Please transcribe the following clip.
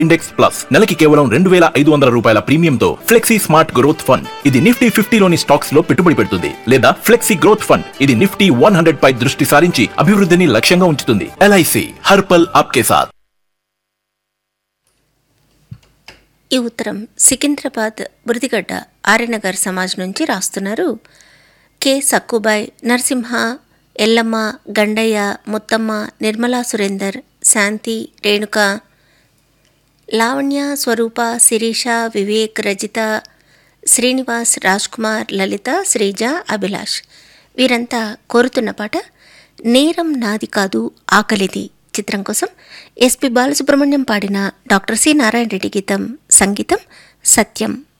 index plus నెలకి కేవలం రెండు వేల ఐదు వందల రూపాయల ప్రీమియంతో ఫ్లెక్సీ స్మార్ట్ గ్రోత్ ఫండ్ ఇది నిఫ్టీ ఫిఫ్టీలోని స్టాక్స్ లో పెట్టుబడి పెడుతుంది లేదా ఫ్లెక్సీ గ్రోత్ ఫండ్ ఇది నిఫ్టీ వన్ హండ్రెడ్ పై దృష్టి సారించి అభివృద్ధిని లక్ష్యంగా ఉంచుతుంది ఎల్ఐసి హర్పల్ ఆప్కే సాత్ ఈ ఉత్తరం సికింద్రాబాద్ బురిదిగడ్డ ఆర్యనగర్ సమాజ్ నుంచి రాస్తున్నారు కె సక్కుబాయ్ నరసింహ ఎల్లమ్మ గండయ్య ముత్తమ్మ నిర్మలా సురేందర్ శాంతి రేణుక లావణ్య స్వరూప శిరీష వివేక్ రజిత శ్రీనివాస్ రాజ్ కుమార్ లలిత శ్రీజ అభిలాష్ వీరంతా కోరుతున్న పాట నేరం నాది కాదు ఆకలిది చిత్రం కోసం ఎస్పి బాలసుబ్రహ్మణ్యం పాడిన డాక్టర్ సి నారాయణ రెడ్డి గీతం సంగీతం సత్యం